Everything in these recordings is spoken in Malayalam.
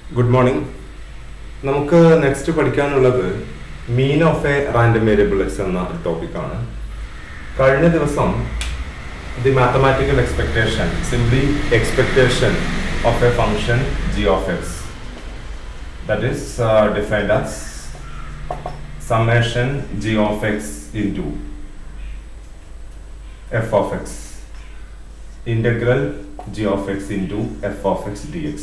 ഗുഡ് മോർണിംഗ് നമുക്ക് നെക്സ്റ്റ് പഠിക്കാനുള്ളത് mean of a random variable X എന്ന ടോപ്പിക്കാണ് കഴിഞ്ഞ ദിവസം the mathematical expectation simply expectation of a function G of X that is defined as summation g of x into f of x integral g of x into f of x dx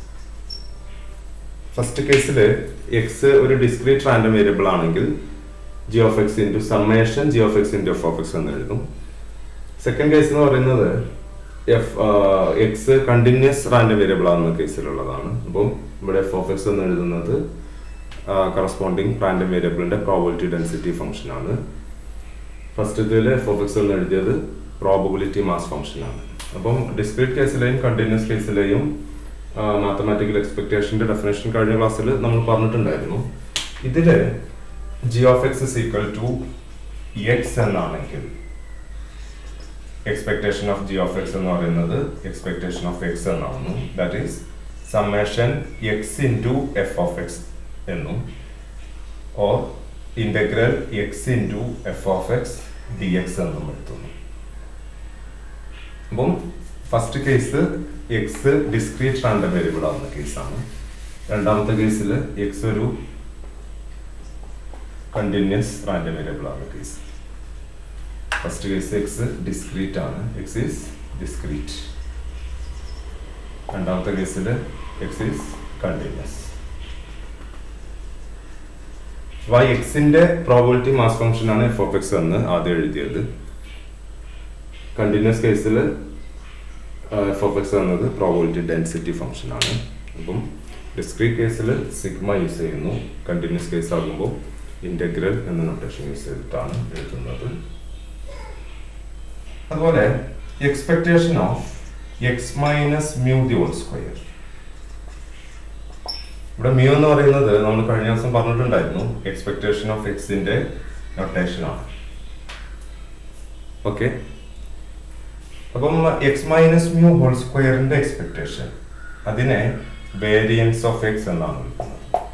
first കേസിൽ എക്സ് ഒരു ഡിസ്ക്രീറ്റ് റാൻഡം വേരിയബിൾ ആണെങ്കിൽ G of X into summation G of X into F of X എന്ന് എഴുതും സെക്കൻഡ് കേസ് എന്ന് പറയുന്നത് F X continuous random variable ആകുന്ന കേസിലുള്ളതാണ് അപ്പം ഇവിടെ എഫ് ഓഫ് എക്സ് എന്ന് എഴുതുന്നത് കറസ്പോണ്ടിങ് റാൻഡം വേരിയബിളിന്റെ പ്രോബിലിറ്റി ഡെൻസിറ്റി ഫംഗ്ഷൻ ആണ് ഫസ്റ്റ് ഇതിൽ എഫ് ഓഫ് എക്സ് എന്ന് എഴുതിയത് പ്രോബിലിറ്റി മാസ് ഫംഗ്ഷൻ ആണ് അപ്പം ഡിസ്ക്രീറ്റ് കേസിലെയും കണ്ടിന്യൂസ് കേസിലെയും മാത്തമാറ്റിക്കൽ എക്സ്പെക്ടേഷന്റെ ഡെഫിനേഷൻ കഴിഞ്ഞ ക്ലാസ്സിൽ നമ്മൾ പറഞ്ഞിട്ടുണ്ടായിരുന്നു ഇതില് G of X is equal to X എന്നാണെങ്കിൽ expectation of G of X എന്ന് പറയുന്നത് എക്സ്പെക്ടേഷൻ ഓഫ് എക്സ് എന്നാവുന്നു that is summation X into F of X എന്നും or integral X into F of X D X എന്നും എഴുതുന്നു അപ്പം first case X discrete random variable ആവുന്ന കേസാണ് രണ്ടാമത്തെ കേസിൽ എക്സ് ഒരു കണ്ടിന്യൂസ് റാൻഡം വേരിയബിൾ ആവുന്ന case first case X discrete ആണ് എക്സ് ഈസ് ഡിസ്ക്രീറ്റ് രണ്ടാമത്തെ കേസിൽ എക്സ് ഈസ് കണ്ടിന്യൂസ് വൈ എക്സിന്റെ പ്രോബിലിറ്റി മാസ് ഫംഗ്ഷൻ ആണ് എഫ് ഓഫ് എക്സ് എന്ന് ആദ്യം എഴുതിയത് കണ്ടിന്യൂസ് കേസിൽ എഫ് ഓഫ് എക്സ് എന്നത് പ്രോബിലിറ്റി ഡെൻസിറ്റി ഫംഗ്ഷൻ ആണ് അപ്പം ഡിസ്ക്രീറ്റ് കേസിൽ സിഗ്മ യൂസ് ചെയ്യുന്നു കണ്ടിന്യൂസ് കേസ് ആകുമ്പോൾ ഇന്റഗ്രൽ എന്ന നൊട്ടേഷൻ യൂസ് ചെയ്തിട്ടാണ് എഴുതുന്നത് അതുപോലെ expectation of X minus mu the whole square ഇവിടെ മ്യൂ എന്ന് പറയുന്നത് നമ്മൾ കഴിഞ്ഞ ദിവസം പറഞ്ഞിട്ടുണ്ടായിരുന്നു എക്സ്പെക്ടേഷൻ ഓഫ് എക്സിന്റെ നൊട്ടേഷൻ ആണ് ഓക്കെ അപ്പം എക്സ് മൈനസ് മ്യൂ ഹോൾ സ്ക്വയറിന്റെ എക്സ്പെക്ടേഷൻ അതിനെ വേരിയൻസ് ഓഫ് എക്സ് എന്നാണ് വിളിക്കുന്നത്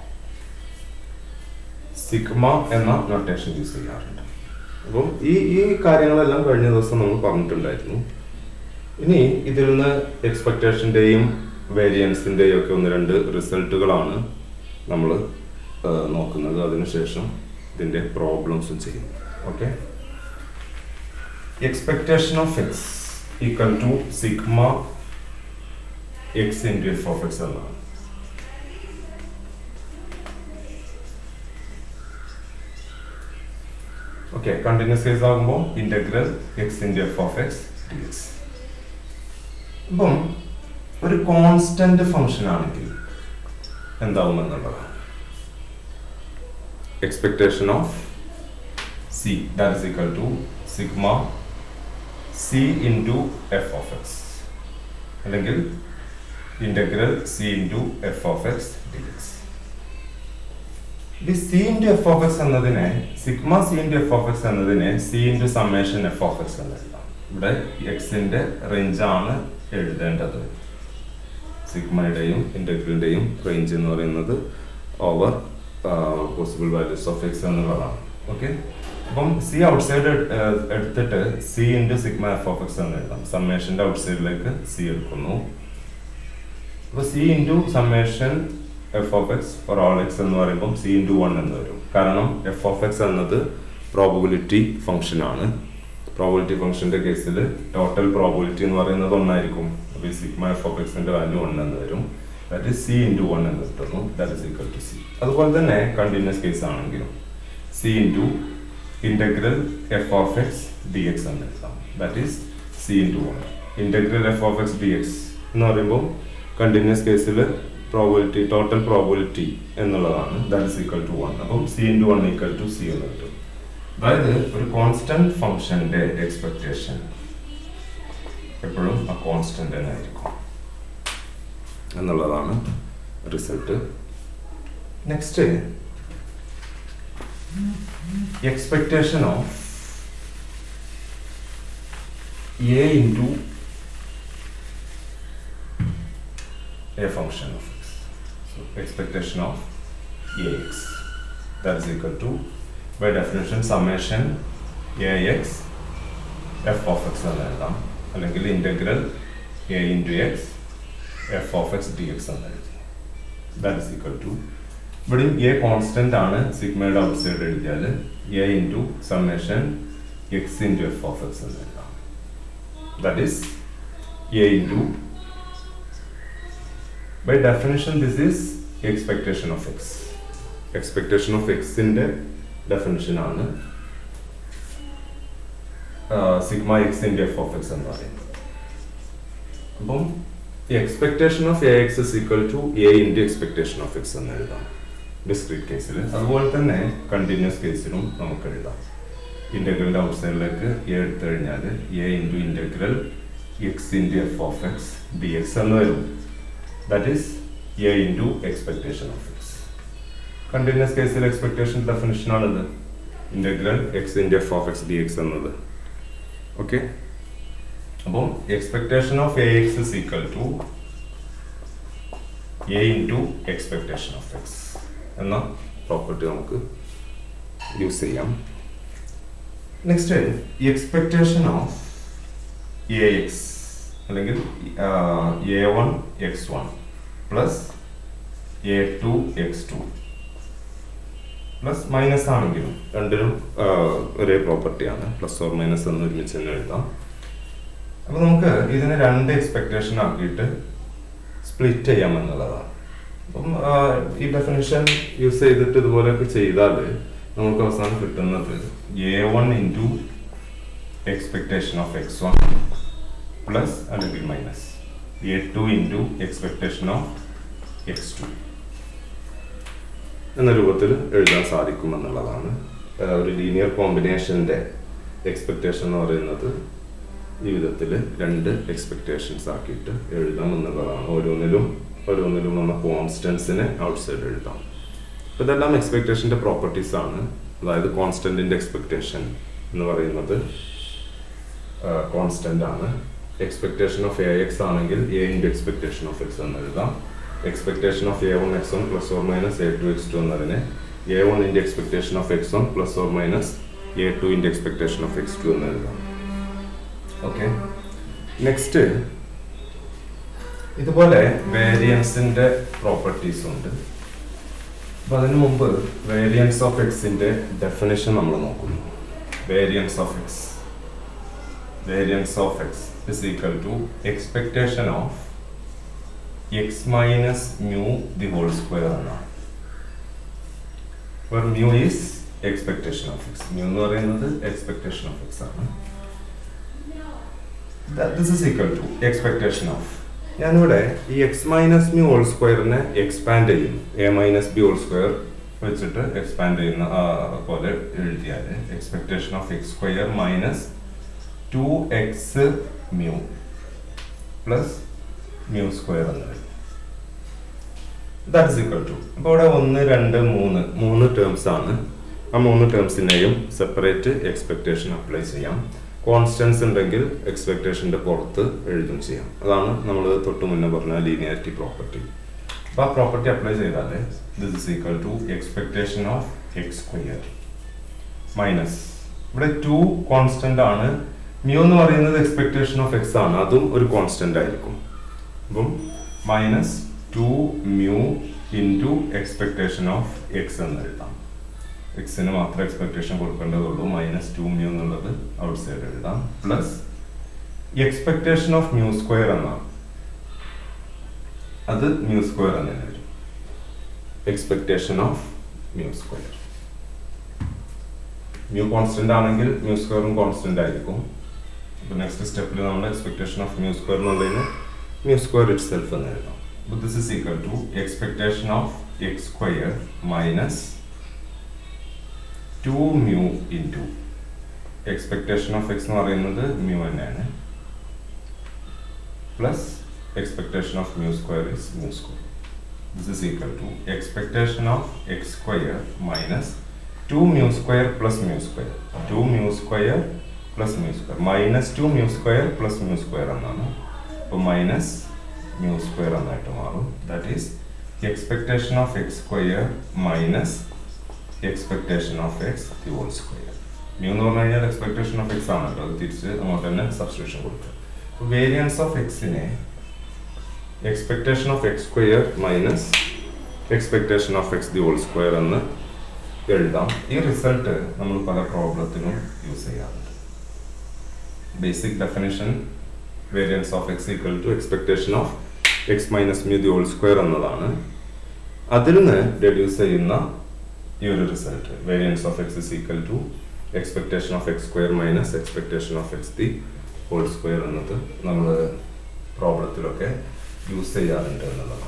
സിഗ്മ എന്ന നൊട്ടേഷൻ യൂസ് ചെയ്യാറുണ്ട് അപ്പം ഈ ഈ കാര്യങ്ങളെല്ലാം കഴിഞ്ഞ ദിവസം നമ്മൾ പറഞ്ഞിട്ടുണ്ടായിരുന്നു ഇനി ഇതിൽ നിന്ന് എക്സ്പെക്ടേഷന്റെയും വേരിയൻസിൻ്റെയും ഒക്കെ ഒന്ന് രണ്ട് റിസൾട്ടുകളാണ് നമ്മൾ നോക്കുന്നത് അതിനുശേഷം ഇതിൻ്റെ പ്രോബ്ലംസും ചെയ്യും okay expectation of X equal to sigma X into F of X എന്നാണ് ഓക്കെ കണ്ടിന്യൂസ് കേസ് ആകുമ്പോൾ integral X into F of X D X അപ്പം ഒരു കോൺസ്റ്റന്റ് ഫംഗ്ഷൻ ആണെങ്കിൽ എന്താവും എന്നുള്ളതാണ് expectation of C that is equal to sigma C into F of X അല്ലെങ്കിൽ integral C into F of X D X ഈ C into F of X എന്നതിനെ sigma C into F of X എന്നതിനെ C into summation F of X എന്ന് എഴുതാം ഇവിടെ എക്സിന്റെ റേഞ്ച് ആണ് എഴുതേണ്ടത് സിഗ്മയുടെയും ഇന്റഗ്രലിന്റെയും റേഞ്ച് എന്ന് പറയുന്നത് over possible values of X എന്നുള്ളതാണ് ഓക്കെ അപ്പം സി ഔട്ട്സൈഡ് എടുത്തിട്ട് C into sigma F of X എന്ന് എഴുതാം സമ്മേഷന്റെ ഔട്ട്സൈഡിലേക്ക് സി എടുക്കുന്നു അപ്പൊ C into summation F of X for all X എന്ന് പറയുമ്പോൾ സി ഇൻറ്റു വൺ എന്ന് വരും കാരണം എഫ് ഓഫ് എക്സ് എന്നത് പ്രോബബിലിറ്റി ഫംഗ്ഷൻ ആണ് പ്രോബിലിറ്റി ഫംഗ്ഷന്റെ കേസിൽ ടോട്ടൽ പ്രോബിലിറ്റി എന്ന് പറയുന്നത് ഒന്നായിരിക്കും അപ്പോൾ ഈ സിഗ്മ എഫ് ഓഫ് എക്സിന്റെ വാല്യൂ വൺ എന്ന് വരും that is C into one എന്ന് കിട്ടുന്നു that is equal to C അതുപോലെ തന്നെ കണ്ടിന്യൂസ് കേസ് ആണെങ്കിലും C into integral F of X D X എന്ന് എഴുതാം that is C into one integral F of X D X എന്ന് പറയുമ്പോൾ കണ്ടിന്യൂസ് കേസിൽ പ്രോബിലിറ്റി ടോട്ടൽ പ്രോബിലിറ്റി എന്നുള്ളതാണ് that is equal to one അപ്പം C into one equal to C എന്ന് കിട്ടും അതായത് ഒരു കോൺസ്റ്റന്റ് ഫംഗ്ഷന്റെ എക്സ്പെക്ടേഷൻ എപ്പോഴും ആ കോൺസ്റ്റന്റ് തന്നെ ആയിരിക്കും എന്നുള്ളതാണ് result next expectation of A into a function of X So expectation of ax that is equal to by definition summation ax f of x എന്ന് എഴുതാം അല്ലെങ്കിൽ integral A into X F of X D X എന്ന് എഴുതി ദാറ്റ് ഇസ് ഈക്വൽ ടു ഇവിടെയും എ കോൺസ്റ്റന്റ് ആണ് സിഗ്മയുടെ ഔട്ട് സൈഡ് എഴുതിയാൽ A into summation X into F of X എന്ന് എഴുതാം that is A into by definition this is expectation of X expectation of എക്സിന്റെ ഡെഫിനിഷൻ ആണ് sigma X into F of X എന്ന് പറയുന്നത് അപ്പം expectation of A X is equal to a into expectation of X എന്ന് എഴുതാം ഡിസ്ക്രീറ്റ് കേസിൽ അതുപോലെ തന്നെ കണ്ടിന്യൂസ് കേസിലും നമുക്ക് എഴുതാം ഇന്റഗ്രലിന്റെ ഔട്ട് സൈഡിലേക്ക് എ എടുത്തു കഴിഞ്ഞാൽ a into integral X into F of X D X എന്ന് വരും that is A into expectation of x continuous കേസിൽ എക്സ്പെക്ടേഷൻ ഡെഫിനിഷൻ ആണിത് integral X into F of X D x എന്നത് ഓക്കെ അപ്പം expectation of A X is equal to a into expectation of x എന്ന പ്രോപ്പർട്ടി നമുക്ക് യൂസ് ചെയ്യാം next expectation of A x അല്ലെങ്കിൽ a one x one plus a two x two plus minus ആണെങ്കിലും രണ്ടിനും ഒരേ പ്രോപ്പർട്ടിയാണ് പ്ലസ് ഓർ മൈനസ് എന്ന് ഒരുമിച്ച് തന്നെ എഴുതാം അപ്പൊ നമുക്ക് ഇതിനെ രണ്ട് എക്സ്പെക്ടേഷൻ ആക്കിയിട്ട് സ്പ്ലിറ്റ് ചെയ്യാം എന്നുള്ളതാണ് അപ്പം ഈ ഡെഫിനിഷൻ യൂസ് ചെയ്തിട്ട് ഇതുപോലെയൊക്കെ ചെയ്താൽ നമുക്ക് അവസാനം കിട്ടുന്നത് a one into expectation of x one plus അല്ലെങ്കിൽ minus a two into expectation of x two എന്ന രൂപത്തിൽ എഴുതാൻ സാധിക്കുമെന്നുള്ളതാണ് ഒരു ലീനിയർ കോമ്പിനേഷൻ്റെ എക്സ്പെക്ടേഷൻ എന്ന് പറയുന്നത് ഈ വിധത്തിൽ രണ്ട് എക്സ്പെക്ടേഷൻസ് ആക്കിയിട്ട് എഴുതാം എന്നുള്ളതാണ് ഓരോന്നിലും ഓരോന്നിലും നമ്മൾ കോൺസ്റ്റൻസിനെ ഔട്ട് സൈഡ് എഴുതാം അപ്പോൾ ഇതെല്ലാം എക്സ്പെക്ടേഷൻ്റെ പ്രോപ്പർട്ടീസ് ആണ് അതായത് കോൺസ്റ്റന്റിന്റെ എക്സ്പെക്ടേഷൻ എന്ന് പറയുന്നത് കോൺസ്റ്റന്റ് ആണ് എക്സ്പെക്ടേഷൻ ഓഫ് എ എക്സ് ആണെങ്കിൽ a into expectation of X എന്ന് എഴുതാം expectation of a one x one plus or minus a two x two എന്നതിനെ a one into expectation of x one plus or minus a two into expectation of x two എന്ന് എഴുതാം ഓക്കെ നെക്സ്റ്റ് ഇതുപോലെ വേരിയൻസിന്റെ പ്രോപ്പർട്ടീസ് ഉണ്ട് അപ്പൊ അതിനു മുമ്പ് വേരിയൻസ് ഓഫ് എക്സിന്റെ ഡെഫിനേഷൻ നമ്മൾ നോക്കുന്നു variance of x variance of X is equal to expectation of X minus mu the whole square എന്നാണ് mu is expectation of x mu എന്ന് പറയുന്നത് എക്സ്പെക്ടേഷൻ ഓഫ് എക്സ് ആണ് this is equal to expectation of ഞാനിവിടെ ഈ എക്സ് മൈനസ് മ്യൂ ഹോൾ സ്ക്വയറിനെ എക്സ്പാൻഡ് ചെയ്യുന്നു a minus b whole square വെച്ചിട്ട് എക്സ്പാൻഡ് ചെയ്യുന്ന ആ, പോലെ എഴുതിയാൽ expectation of X square minus two x mu plus mu square എന്ന് വരും ദാറ്റ്സ് ഈക്വൽ ടു അപ്പോൾ ഇവിടെ ഒന്ന് രണ്ട് മൂന്ന് മൂന്ന് ടേംസ് ആണ് ആ മൂന്ന് ടേംസിനെയും സെപ്പറേറ്റ് എക്സ്പെക്ടേഷൻ അപ്ലൈ ചെയ്യാം കോൺസ്റ്റൻസ് ഉണ്ടെങ്കിൽ എക്സ്പെക്ടേഷന്റെ പുറത്ത് എഴുതും ചെയ്യാം അതാണ് നമ്മൾ തൊട്ട് മുന്നേ പറഞ്ഞ ലീനിയാരിറ്റി പ്രോപ്പർട്ടി അപ്പോൾ ആ പ്രോപ്പർട്ടി അപ്ലൈ ചെയ്താൽ this is equal to expectation of X square minus ഇവിടെ ടു കോൺസ്റ്റന്റ് ആണ് മ്യൂ എന്ന് പറയുന്നത് എക്സ്പെക്ടേഷൻ ഓഫ് എക്സ് ആണ് അതും ഒരു കോൺസ്റ്റന്റ് ആയിരിക്കും അപ്പം minus two mu into expectation of X എന്ന് എഴുതാം എക്സിന് മാത്രം എക്സ്പെക്ടേഷൻ കൊടുക്കേണ്ടതുള്ളൂ മൈനസ് ടു മ്യൂ എന്നുള്ളത് ഔട്ട് സൈഡ് എഴുതാം plus expectation of mu square എന്നാണ് അത് മ്യൂ സ്ക്വയർ എന്ന് തന്നെ വരും expectation of mu square mu constant ആണെങ്കിൽ മ്യൂ സ്ക്വയറും കോൺസ്റ്റന്റ് ആയിരിക്കും അപ്പോൾ നെക്സ്റ്റ് സ്റ്റെപ്പിൽ നമ്മൾ എക്സ്പെക്ടേഷൻ ഓഫ് മ്യൂ സ്ക്വയർ എന്നുള്ളതിന് മ്യൂ സ്ക്വയർ ഇറ്റ് സെൽഫ് എന്ന് എഴുതാം അപ്പോൾ this is equal to expectation of X square minus two mu into expectation of X എന്ന് പറയുന്നത് മ്യൂ തന്നെയാണ് plus expectation of mu square is mu square this is equal to expectation of X square minus two mu square plus mu square two mu square plus mu square minus two mu square plus mu square എന്നാണ് അപ്പോൾ മൈനസ് മ്യൂ സ്ക്വയർ എന്നായിട്ട് മാറും that is expectation of X square minus expectation of X the whole square mu എന്ന് പറഞ്ഞു കഴിഞ്ഞാൽ എക്സ്പെക്ടേഷൻ ഓഫ് എക്സ് ആണ് കേട്ടോ അത് തിരിച്ച് അങ്ങോട്ട് തന്നെ സബ്സ്റ്റിറ്റ്യൂഷൻ കൊടുക്കുക വേരിയൻസ് ഓഫ് എക്സിനെ expectation of X square minus expectation of X the whole square എന്ന് എഴുതാം ഈ റിസൾട്ട് നമ്മൾ പല പ്രോബ്ലത്തിനും യൂസ് ചെയ്യാറുണ്ട് basic definition variance of X equal to expectation of X minus mu the whole square എന്നതാണ് അതിൽ നിന്ന് ഡെഡ്യൂസ് ചെയ്യുന്ന ഈ ഒരു result variance of X is equal to expectation of X square minus expectation of X the whole square എന്നത് നമ്മൾ പ്രോബ്ലത്തിലൊക്കെ യൂസ് ചെയ്യാറുണ്ട് എന്നുള്ളതാണ്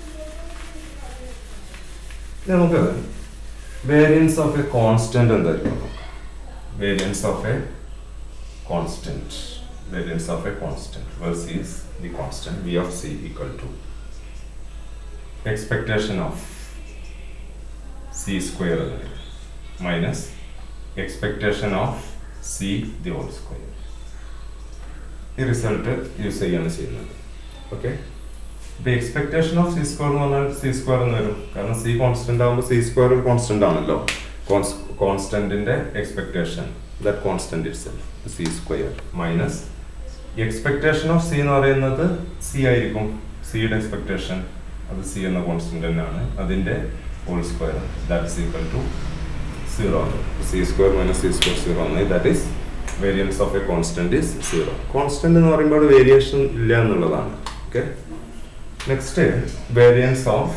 ഇനി നമുക്ക് വേരിയൻസ് ഓഫ് എ കോൺസ്റ്റന്റ് എന്തായിരിക്കും variance of a constant variance of a constant versus the constant v of c equal to expectation of c square minus expectation of c the whole square ഈ റിസൾട്ട് യൂസ് ചെയ്യാണ് ചെയ്യുന്നത് ഓക്കെ ഇപ്പൊ എക്സ്പെക്ടേഷൻ ഓഫ് സി സ്ക്വയർ എന്ന് പറഞ്ഞാൽ സി സ്ക്വയർ എന്ന് വരും കാരണം സി കോൺസ്റ്റന്റ് ആകുമ്പോൾ സി സ്ക്വയർ ഒരു കോൺസ്റ്റന്റ് ആണല്ലോ കോൺസ്റ്റന്റിന്റെ expectation that constant it c square minus expectation of c എന്ന് പറയുന്നത് സി ആയിരിക്കും സിയുടെ എക്സ്പെക്ടേഷൻ അത് സി എന്ന കോൺസ്റ്റന്റ് തന്നെയാണ് അതിന്റെ whole square that is equal to zero c square minus c square zero എന്ന് that is variance of a constant is zero constant എന്ന് പറയുമ്പോൾ വേരിയേഷൻ ഇല്ല എന്നുള്ളതാണ് okay next variance of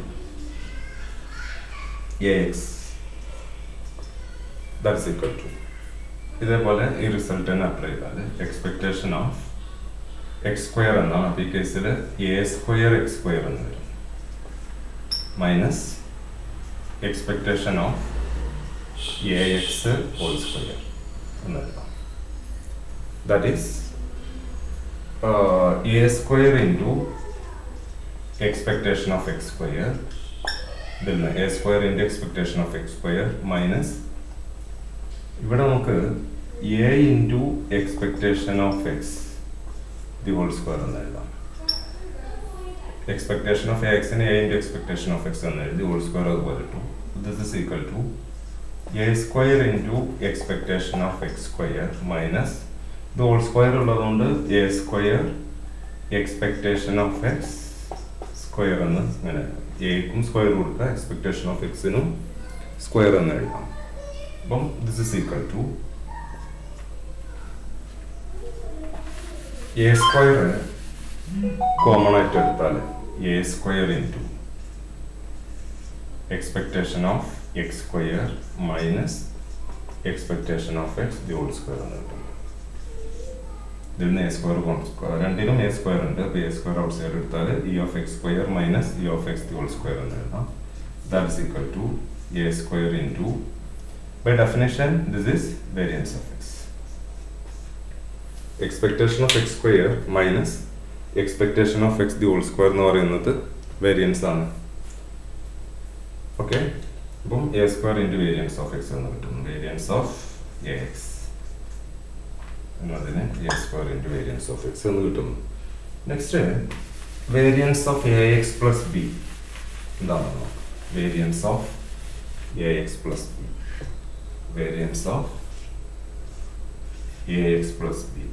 x that's equal to ഇതേപോലെ ഈ റിസൾട്ട് തന്നെ അപ്ലൈ ചെയ്താൽ എക്സ്പെക്ടേഷൻ ഓഫ് എക്സ് സ്ക്വയർ എന്നാണ് അപ്പോൾ ഈ കേസിൽ എ സ്ക്വയർ എക്സ് സ്ക്വയർ എന്ന് വരും minus expectation of A x whole square എന്ന് എഴുതാം that is a square into expectation of X square ഇതിൽ നിന്ന് a square into expectation of X square minus ഇവിടെ നമുക്ക് a into expectation of X the whole square എന്ന് എഴുതാം എക്സ്പെക്ടേഷൻ ഓഫ് എക്സിന് a into expectation of X എന്ന് എഴുതി ഹോൾ സ്ക്വയർ അതുപോലെ to this is equal to a square into expectation of X square minus ഇത് ഹോൾ സ്ക്വയർ ഉള്ളതുകൊണ്ട് a square expectation of X square എന്ന് ഇങ്ങനെ എക്കും സ്ക്വയർ കൊടുക്കുക എക്സ്പെക്ടേഷൻ ഓഫ് എക്സിനും സ്ക്വയർ എന്ന് എഴുതാം അപ്പം this is equal to a square common ആയിട്ട് എടുത്താൽ a square into expectation of X square minus expectation of X the whole square എന്ന് കിട്ടും ഇതിൽ നിന്ന് എ സ്ക്വയർ രണ്ടിലും എ സ്ക്വയർ ഉണ്ട് അപ്പോൾ എ സ്ക്വയർ ഔട്ട് സൈഡ് എടുത്താൽ e of X square minus E of X the whole square എന്ന് എഴുതാം that is equal to a square into by definition this is variance of X expectation of X square minus expectation of X the whole square എന്ന് പറയുന്നത് വേരിയൻസ് ആണ് ഓക്കെ അപ്പം a square into variance of X എന്ന് കിട്ടും വേരിയൻസ് ഓഫ് എ എക്സ് എന്നതിന് a square into variance of X എന്ന് കിട്ടുന്നു next variance of A x plus b എന്താണെന്നോ variance of A x plus B variance of A x plus b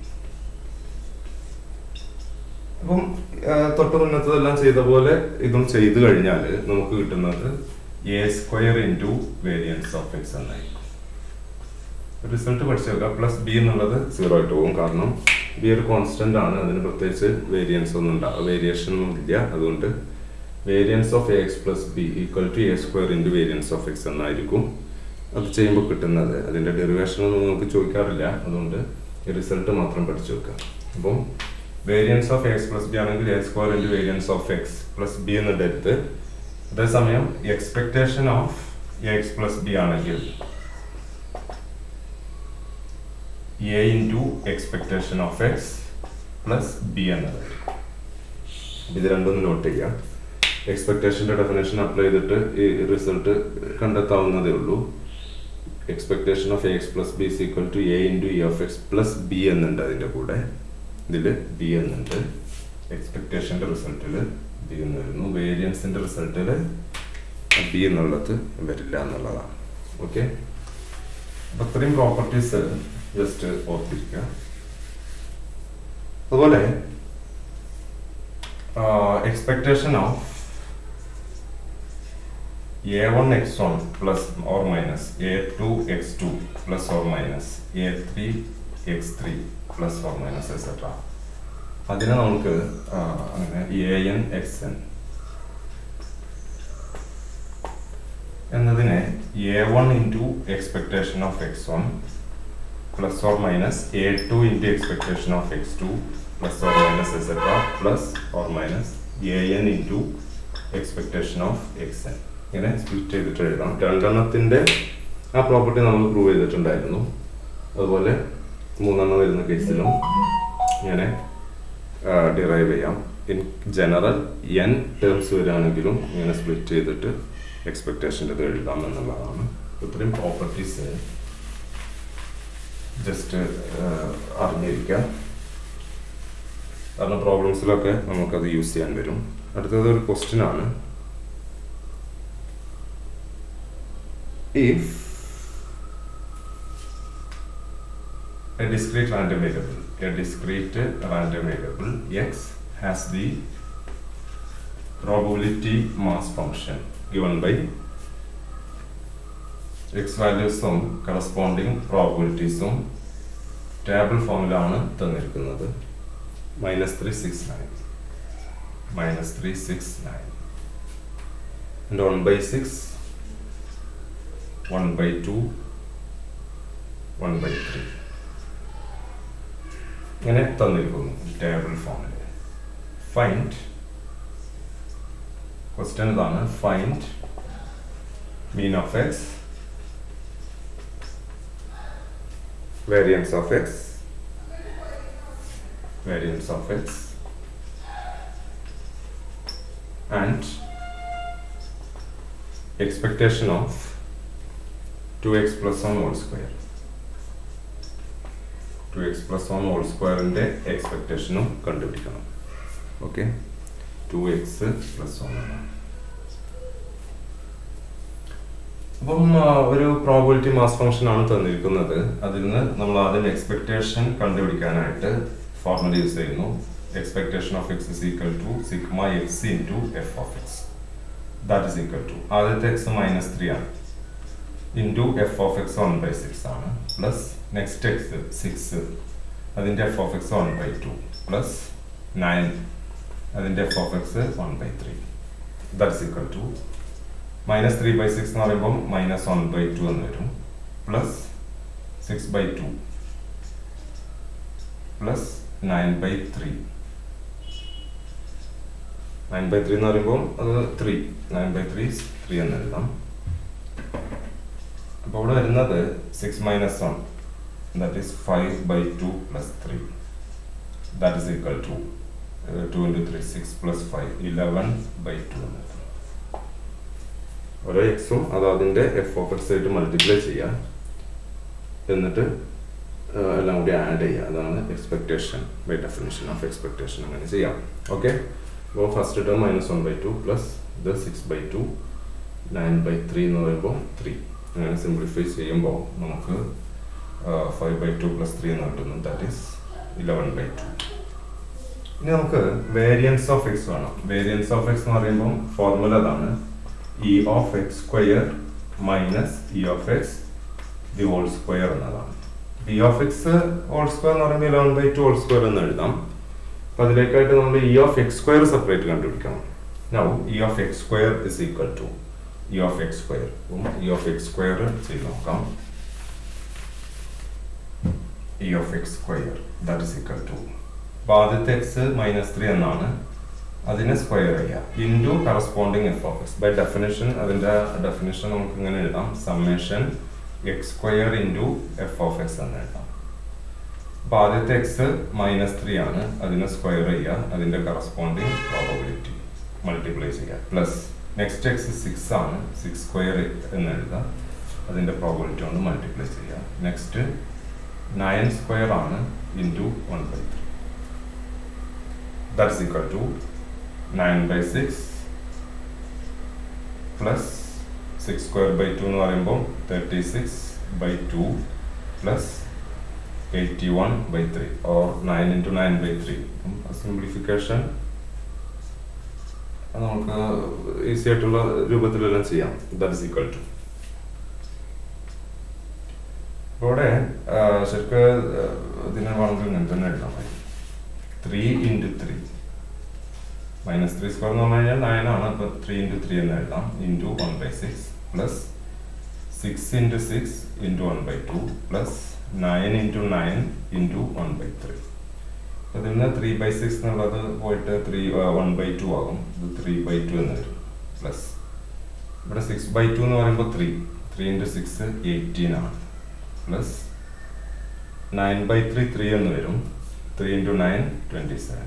അപ്പം തൊട്ട് മുന്നത്തതെല്ലാം ചെയ്ത പോലെ ഇതും ചെയ്തു കഴിഞ്ഞാൽ നമുക്ക് കിട്ടുന്നത് a square into variance of x എന്നായിരിക്കും റിസൾട്ട് പഠിച്ചു വെക്കുക പ്ലസ് ബി എന്നുള്ളത് സീറോ ആയിട്ട് പോകും കാരണം ബി ഒരു കോൺസ്റ്റന്റ് ആണ് അതിന് പ്രത്യേകിച്ച് വേരിയൻസ് ഒന്നും ഉണ്ടാവും വേരിയേഷൻ ഒന്നും ഇല്ല അതുകൊണ്ട് variance of A x plus b equal to a square into variance of x എന്നായിരിക്കും അത് ചെയ്യുമ്പോൾ കിട്ടുന്നത് അതിൻ്റെ ഡെറിവേഷൻ ഒന്നും നിങ്ങൾക്ക് ചോദിക്കാറില്ല അതുകൊണ്ട് ഈ റിസൾട്ട് മാത്രം പഠിച്ചു വെക്കുക അപ്പം variance of X plus b ആണെങ്കിൽ a square into variance of X plus b എന്നുണ്ട് എടുത്ത് അതേസമയം expectation of X plus b ആണെങ്കിൽ a into expectation of X plus b എന്നത് ഇത് രണ്ടും നോട്ട് ചെയ്യാം എക്സ്പെക്ടേഷൻ്റെ ഡെഫിനേഷൻ അപ്ലൈ ചെയ്തിട്ട് ഈ റിസൾട്ട് കണ്ടെത്താവുന്നതേ ഉള്ളൂ expectation of X plus b is equal to a into e of X plus b എന്നുണ്ട് അതിൻ്റെ കൂടെ ഇതിൽ ബി എന്നുണ്ട് എക്സ്പെക്ടേഷൻ്റെ റിസൾട്ടിൽ ബി എന്ന് വരുന്നു വേരിയൻസിന്റെ റിസൾട്ടിൽ ബി എന്നുള്ളത് വരില്ല എന്നുള്ളതാണ് ഓക്കെ അപ്പൊ ഇത്രയും പ്രോപ്പർട്ടീസ് ജസ്റ്റ് ഓർത്തിരിക്കുക അതുപോലെ expectation of a one x one plus or minus a two x two plus or minus a three x three plus or minus etcetera അതിനെ നമുക്ക് ആ, അങ്ങനെ എ എൻ എക്സ് എൻ എന്നതിനെ a one into expectation of x one plus or minus a two into expectation of x two plus or minus etcetera plus or minus a n into expectation of x n ഇങ്ങനെ സ്പ്ലിറ്റ് ചെയ്തിട്ട് എഴുതാം രണ്ടെണ്ണത്തിന്റെ ആ പ്രോപ്പർട്ടി നമ്മൾ പ്രൂവ് ചെയ്തിട്ടുണ്ടായിരുന്നു അതുപോലെ മൂന്നെണ്ണം വരുന്ന കേസിലും ഇങ്ങനെ ഡിറൈവ് ചെയ്യാം ഇൻ ജനറൽ എൻ ടേംസ് വരികയാണെങ്കിലും ഇങ്ങനെ സ്പ്ലിറ്റ് ചെയ്തിട്ട് എക്സ്പെക്ടേഷൻ്റെ ഇത് എഴുതാം എന്നുള്ളതാണ് ഇത്രയും പ്രോപ്പർട്ടീസ് ജസ്റ്റ് അറിഞ്ഞിരിക്കുക കാരണം പ്രോബ്ലംസിലൊക്കെ നമുക്കത് യൂസ് ചെയ്യാൻ വരും അടുത്തത് ഒരു ക്വസ്റ്റ്യൻ ആണ് if a discrete random variable, a discrete random variable x has the probability mass function given by x വാല്യൂസും കറസ്പോണ്ടിങ് പ്രോബിലിറ്റീസും ടേബിൾ ഫോമിലാണ് തന്നിരിക്കുന്നത് minus three six nine minus three six nine and one by six one by two one by three ഇങ്ങനെ തന്നിരിക്കുന്നു ടേബിൾ ഫോമിൽ ഫൈൻഡ് ക്വസ്റ്റ്യൻ ഇതാണ് find mean of x variance of x variance of x and expectation of 2x plus 1 whole square 2x plus 1 whole squareന്റെ എക്സ്പെക്ടേഷനും കണ്ടുപിടിക്കണം okay two X plus one അപ്പം ആ, ഒരു പ്രോബിലിറ്റി മാസ് ഫംഗ്ഷൻ ആണ് തന്നിരിക്കുന്നത് അതിൽ നിന്ന് നമ്മൾ ആദ്യം എക്സ്പെക്ടേഷൻ കണ്ടുപിടിക്കാനായിട്ട് ഫോർമുല യൂസ് ചെയ്യുന്നു expectation of X is equal to sigma X into F of X that is equal to ആദ്യത്തെ എക്സ് മൈനസ് ത്രീ ആണ് into F of x one by six ആണ് പ്ലസ് നെക്സ്റ്റ് എക്സ് സിക്സ് അതിൻ്റെ f of x one by two plus nine അതിൻ്റെ f of x one by three that is equal to minus three by six എന്ന് പറയുമ്പോൾ മൈനസ് വൺ ബൈ ടു എന്ന് വരും plus six by two plus nine by three nine by three എന്ന് പറയുമ്പോൾ അത് three nine by three three എന്ന് എഴുതാം അപ്പോൾ ഇവിടെ വരുന്നത് six minus one that is five by two plus three that is equal to two into three six plus five eleven by two എന്ന് എഴുതാം ഓരോ എക്സും അത് അതിൻ്റെ എഫ് ഓഫ് എക്സ് ആയിട്ട് മൾട്ടിപ്ലൈ ചെയ്യാം എന്നിട്ട് ആ, എല്ലാം കൂടി ആഡ് ചെയ്യുക അതാണ് expectation by definition of expectation അങ്ങനെ ചെയ്യാം ഓക്കെ അപ്പോൾ first term minus one by two plus ഇത് six by two nine by three എന്ന് പറയുമ്പോൾ ത്രീ അങ്ങനെ സിംപ്ലിഫൈ ചെയ്യുമ്പോൾ നമുക്ക് five by two plus three എന്ന് കിട്ടുന്നു that is eleven by two ഇനി നമുക്ക് വേരിയൻസ് ഓഫ് എക്സ് വേണം വേരിയൻസ് ഓഫ് എക്സ് എന്ന് പറയുമ്പോൾ ഫോർമുല അതാണ് E of X square minus E of X the whole square എന്നതാണ് E of X whole square എന്ന് പറയുമ്പോൾ eleven by two whole square എന്ന് എഴുതാം അപ്പൊ അതിലേക്കായിട്ട് നമ്മൾ E of X square separate കണ്ടുപിടിക്കണം now E of X square is equal to E of X square E of X square ചെയ്ത് നോക്കാം E of X square that is equal to അപ്പൊ ആദ്യത്തെ എക്സ് മൈനസ് ത്രീ എന്നാണ് അതിനെ സ്ക്വയർ ചെയ്യാം into corresponding F of X by definition അതിന്റെ ഡെഫിനേഷൻ നമുക്ക് ഇങ്ങനെ എഴുതാം summation X square into F of X എന്ന് എഴുതാം അപ്പൊ ആദ്യത്തെ എക്സ് മൈനസ് ത്രീ ആണ് അതിനെ സ്ക്വയർ ചെയ്യുക അതിന്റെ കറസ്പോണ്ടിങ് പ്രോബബിലിറ്റി മൾട്ടിപ്ലൈ ചെയ്യുക പ്ലസ് നെക്സ്റ്റ് എക്സ് സിക്സ് ആണ് സിക്സ് സ്ക്വയർ എന്ന് എഴുതാം അതിന്റെ പ്രോബബിലിറ്റി കൊണ്ട് മൾട്ടിപ്ലൈ ചെയ്യുക നെക്സ്റ്റ് നയൻ സ്ക്വയർ ആണ് into one by three that is equal to nine by six plus six square by two എന്ന് പറയുമ്പോൾ thirty six by two plus eighty one by three or nine into nine by three simplification നമുക്ക് ഈസി ആയിട്ടുള്ള രൂപത്തിലെല്ലാം ചെയ്യാം ദാറ്റ് ഇസ് ഈക്വൽ ടു ഇവിടെ ശരിക്കും ഇതിനെ വേണമെങ്കിൽ ഇങ്ങനെ തന്നെ എഴുതാൻ പറ്റും three into three minus three square എന്ന് പറഞ്ഞു കഴിഞ്ഞാൽ നയൻ ആണ് അപ്പൊ ത്രീ ഇൻറ്റു ത്രീ എന്ന് എഴുതാം into one by six plus six into six into one by two plus nine into nine into one by three ഇതിൽ നിന്ന് ത്രീ ബൈ സിക്സ് എന്നുള്ളത് പോയിട്ട് ത്രീ വൺ ബൈ ടു ആകും ഇത് ത്രീ ബൈ ടു എന്ന് വരും പ്ലസ് ഇവിടെ സിക്സ് ബൈ ടു എന്ന് പറയുമ്പോൾ three three into six eighteen ആണ് plus nine by three three എന്ന് വരും three into nine twenty seven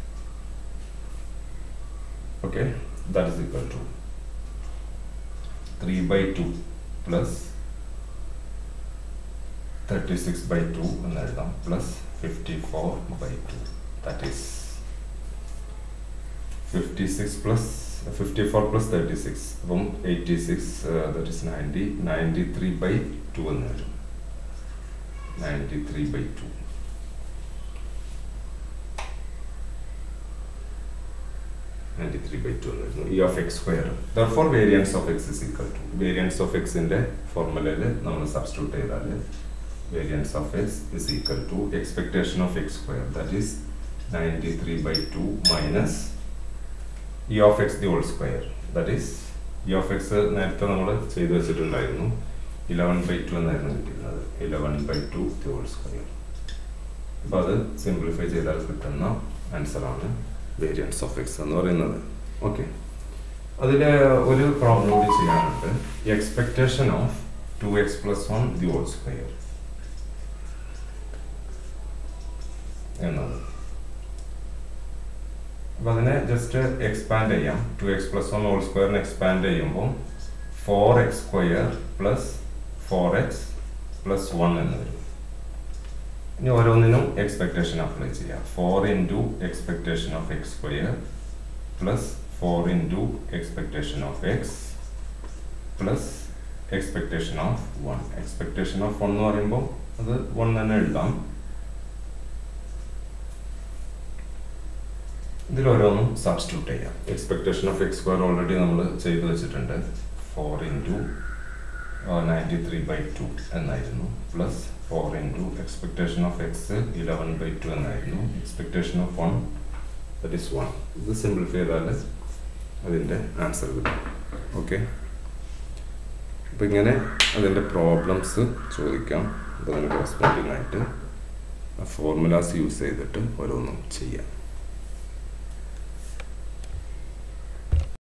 okay that is equal to three by two plus thirty six by two എന്ന് എഴുതാം plus fifty four by two that is fifty six plus fifty four plus thirty six അപ്പം eighty six that is ninety ninety three by two എന്ന് വരും ninety three by two ninety three by two എന്ന് വരുന്നു E of X square therefore variance of X is equal to variance of എക്സിന്റെ ഫോർമുലയിൽ നമ്മൾ സബ്സ്റ്റിറ്റ്യൂട്ട് ചെയ്താൽ variance of X is equal to expectation of X square that is ninety three by two minus E of X the whole square that is E of X നേരത്തെ നമ്മൾ ചെയ്തു വെച്ചിട്ടുണ്ടായിരുന്നു ഇലവൻ ബൈ ടു എന്നായിരുന്നു കിട്ടിയിരുന്നത് eleven by two the whole square അപ്പോൾ അത് സിംപ്ലിഫൈ ചെയ്താൽ കിട്ടുന്ന ആൻസറാണ് വേരിയൻസ് ഓഫ് എക്സ് എന്ന് പറയുന്നത് ഓക്കെ അതിൽ ഒരു പ്രോബ്ലം കൂടി ചെയ്യാനുണ്ട് expectation of two X plus one the whole square എന്നത് അപ്പൊ അതിനെ ജസ്റ്റ് എക്സ്പാൻഡ് ചെയ്യാം two X plus one whole സ്ക്വയറിനെ എക്സ്പാൻഡ് ചെയ്യുമ്പോൾ four X square plus four X plus one എന്ന് വരും ഇനി ഓരോന്നിനും എക്സ്പെക്ടേഷൻ അപ്ലൈ ചെയ്യാം four into expectation of X square plus four into expectation of X plus expectation of one expectation of one എന്ന് പറയുമ്പോൾ അത് വൺ തന്നെ എഴുതാം ഇതിൽ ഓരോന്നും സബ്സ്റ്റിറ്റ്യൂട്ട് ചെയ്യാം expectation of X square already നമ്മൾ ചെയ്തു വെച്ചിട്ടുണ്ട് four into ninety three by two എന്നായിരുന്നു plus four into expectation of X eleven by two എന്നായിരുന്നു expectation of one that is one ഇത് സിംപ്ലിഫൈ ചെയ്താൽ അതിൻ്റെ ആൻസർ കിട്ടും ഓക്കെ അപ്പം ഇങ്ങനെ അതിൻ്റെ പ്രോബ്ലംസ് ചോദിക്കാം അപ്പോൾ അതിന് കറസ്പോണ്ടിങ് ആയിട്ട് ഫോർമുലാസ് യൂസ് ചെയ്തിട്ട് ഓരോന്നും ചെയ്യാം